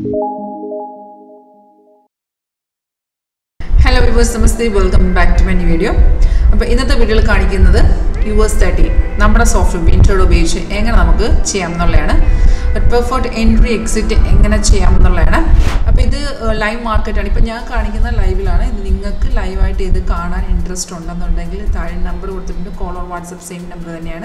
hello viewers നമസ്തേ welcome back to my video അപ്പോൾ ഇന്നത്തെ വീഡിയോയിൽ കാണിക്കുന്നത് യു എസ് തേർട്ടി നമ്മുടെ സോഫ്റ്റ്വെയർ ഇൻട്രോഡ് ഉപയോഗിച്ച് എങ്ങനെ നമുക്ക് ചെയ്യാം എന്നുള്ളതാണ് പെർഫെക്റ്റ് എൻട്രി എക്സിറ്റ് എങ്ങനെ ചെയ്യാം എന്നുള്ളതാണ് അപ്പോൾ ഇത് ലൈവ് മാർക്കറ്റാണ് ഇപ്പോൾ ഞാൻ കാണിക്കുന്ന ലൈവിലാണ് ഇത് നിങ്ങൾക്ക് ലൈവായിട്ട് ഇത് കാണാൻ ഇൻട്രസ്റ്റ് ഉണ്ടെന്നുണ്ടെങ്കിൽ താഴെ നമ്പർ കൊടുത്തിട്ടുണ്ട് call or WhatsApp same number തന്നെയാണ്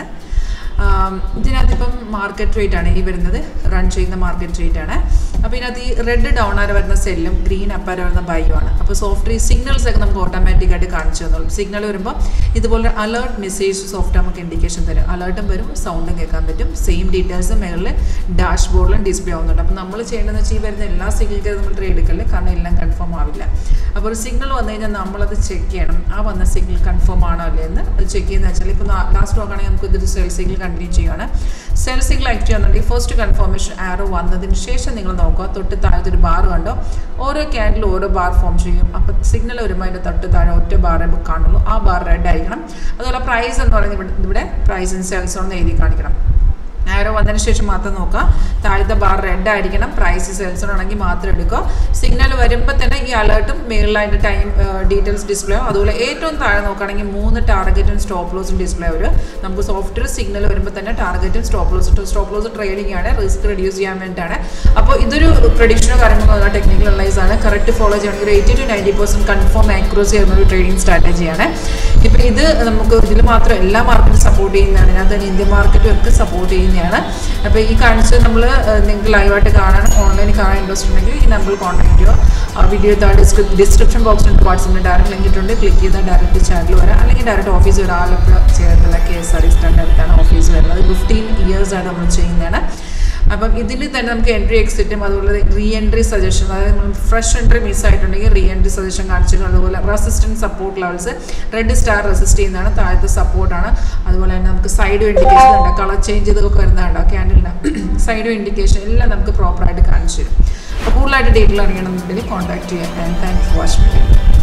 ആം, ഇതിനകത്ത് ഇപ്പം മാർക്കറ്റ് റേറ്റ് ആണ് ഈ വരുന്നത് റൺ ചെയ്യുന്ന മാർക്കറ്റ് റേറ്റ് ആണ് അപ്പോൾ ഇതിനകത്ത് ഈ റെഡ് ഡൗൺ ആര് വരുന്ന സെല്ലും ഗ്രീൻ അപ്പാര് വരുന്ന ബൈയും ആണ് അപ്പോൾ സോഫ്റ്റ്വെയർ സിഗ്നൽസ് ഒക്കെ നമുക്ക് ഓട്ടോമാറ്റിക് ആയിട്ട് കാണിച്ചു തന്നോളും സിഗ്നൽ വരുമ്പോൾ ഇതുപോലെ അലേർട്ട് മെസ്സേജ് സോഫ്റ്റ് നമുക്ക് ഇൻഡിക്കേഷൻ തരും അലേർട്ടും വരും സൗണ്ടും കേൾക്കാൻ പറ്റും സെയിം ഡീറ്റെയിൽസ് മേളിൽ ഡാഷ് ബോർഡിലും ഡിസ്പ്ലേ ആവുന്നുണ്ട് അപ്പോൾ നമ്മൾ ചെയ്യേണ്ടതെന്ന് വെച്ചാൽ ഈ വരുന്ന എല്ലാ സിഗ്നലും നമ്മൾ ട്രേഡ് എടുക്കല്ലേ കാരണം എല്ലാം കൺഫേം ആവില്ല അപ്പോൾ ഒരു സിഗ്നൽ വന്നു കഴിഞ്ഞാൽ നമ്മളത് ചെക്ക് ചെയ്യണം ആ വന്ന സിഗ്നൽ കൺഫേം ആണോ അല്ലേ എന്ന് അത് ചെക്ക് ചെയ്യുന്ന വെച്ചാൽ ഇപ്പോൾ ലാസ്റ്റ് നോക്കുകയാണെങ്കിൽ നമുക്ക് ഇതൊരു സെൽ സിഗ്നൽ കണ്ടിന്യൂ ചെയ്യുകയാണ് സെൽ സിഗ്നൽ ആക്ട് ചെയ്യുന്നുണ്ടെങ്കിൽ ഫസ്റ്റ് കൺഫർമേഷൻ ആരോ വന്നതിന് ശേഷം നിങ്ങൾ നോക്കുക തൊട്ട് താഴത്തെ ഒരു ബാർ കണ്ടോ ഓരോ ക്യാൻഡിലും ഓരോ ബാർ ഫോം ചെയ്യും അപ്പോൾ സിഗ്നൽ വരുമ്പോൾ അതിൻ്റെ തൊട്ട് താഴെ ഒറ്റ ബാറേ കാണുള്ളൂ ആ ബാർ റെഡ് ആയിരിക്കണം അതുപോലെ പ്രൈസ് എന്ന് പറയുന്നത് ഇവിടെ ഇവിടെ പ്രൈസ് ഇൻ സെൽസ് ഒന്ന് എഴുതി കാണിക്കണം ആരോ വന്നതിന് ശേഷം മാത്രം നോക്കുക താഴത്തെ ബാർ റെഡ് ആയിരിക്കണം പ്രൈസ് സെൽസിനാണെങ്കിൽ മാത്രം എടുക്കുക സിഗ്നൽ വരുമ്പോൾ തന്നെ ഈ അലേർട്ടും മേളിലായിട്ട് ടൈം ഡീറ്റെയിൽസ് ഡിസ്പ്ലേ അതുപോലെ ഏറ്റവും താഴെ നോക്കുകയാണെങ്കിൽ മൂന്ന് ടാർഗറ്റും സ്റ്റോപ്പ് ലോസും ഡിസ്പ്ലേ വരും നമുക്ക് സോഫ്റ്റ്വെയർ സിഗ്നൽ വരുമ്പോൾ തന്നെ ടാർഗറ്റും stop loss stop loss trading ആണ് റിസ്ക് റെഡ്യൂസ് ചെയ്യാൻ വേണ്ടിയിട്ടാണ് അപ്പോൾ ഇതൊരു പ്രഡിക്ഷനോ കാര്യങ്ങളോ ടെക്നിക്കൽ അനലൈസ് ആണ് കറക്റ്റ് ഫോളോ ചെയ്യണമെങ്കിൽ ഒരു eighty two ninety percent confirm across ചെയ്യുന്ന ഒരു ട്രേഡിംഗ് സ്ട്രാറ്റജിയാണ് ഇപ്പോൾ ഇത് നമുക്ക് ഇതിൽ മാത്രം എല്ലാ മാർക്കറ്റും സപ്പോർട്ട് ചെയ്യുന്നതാണ് ഇതിനകത്ത് തന്നെ ഇന്ത്യൻ മാർക്കറ്റും ഒക്കെ സപ്പോർട്ട് ചെയ്യുന്നതാണ് അപ്പോൾ ഈ കാണിച്ചത് നമ്മൾ നിങ്ങൾക്ക് ലൈവായിട്ട് കാണാൻ ഓൺലൈനിൽ കാണാൻ ഇൻട്രസ്റ്റ് ഉണ്ടെങ്കിൽ ഈ നമ്പറിൽ കോൺടാക്ട് ചെയ്യുക ആ വീഡിയോ താഴെ ഡിസ്ക്രിപ്ഷൻ ബോക്സിൽ വാട്സപ്പിൻ്റെ ഡയറക്റ്റ് ലിങ്ക് ഇട്ടുണ്ട് ക്ലിക്ക് ചെയ്താൽ ഡയറക്റ്റ് ചാനൽ വരാം അല്ലെങ്കിൽ ഡയറക്റ്റ് ഓഫീസ് വരാം ആലപ്പുഴ ചേർത്തുള്ള K S R T stand അടുത്താണ് ഓഫീസ് വരുന്നത് ഫിഫ്റ്റീൻ ഇയേഴ്സാണ് നമ്മൾ ചെയ്യുന്നതാണ് അപ്പം ഇതിൽ തന്നെ നമുക്ക് എൻട്രി എക്സിറ്റും അതുപോലെ റീ എൻട്രി സജഷൻ അതായത് നമ്മൾ ഫ്രഷ് എൻട്രി മിസ് ആയിട്ടുണ്ടെങ്കിൽ റീ എൻട്രി സജഷൻ കാണിച്ചിട്ടുണ്ട് അതുപോലെ resistant support levels red star resist ചെയ്യുന്നതാണ് താഴത്തെ സപ്പോർട്ടാണ് അതുപോലെ തന്നെ നമുക്ക് സൈഡ് ഇൻഡിക്കേഷൻ ഉണ്ട് കളർ ചേഞ്ച് ഇതൊക്കെ വരുന്നതാണ് ക്യാൻഡിലിന് സൈഡ് ഇൻഡിക്കേഷൻ എല്ലാം നമുക്ക് പ്രോപ്പറായിട്ട് കാണിച്ചു തരും അപ്പോൾ കൂടുതലായിട്ട് ഡീറ്റെയിൽ അറിയണമെന്നുണ്ടെങ്കിൽ കോൺടാക്ട് ചെയ്യാം ആൻഡ് താങ്ക് ഫോർ വാച്ചിങ്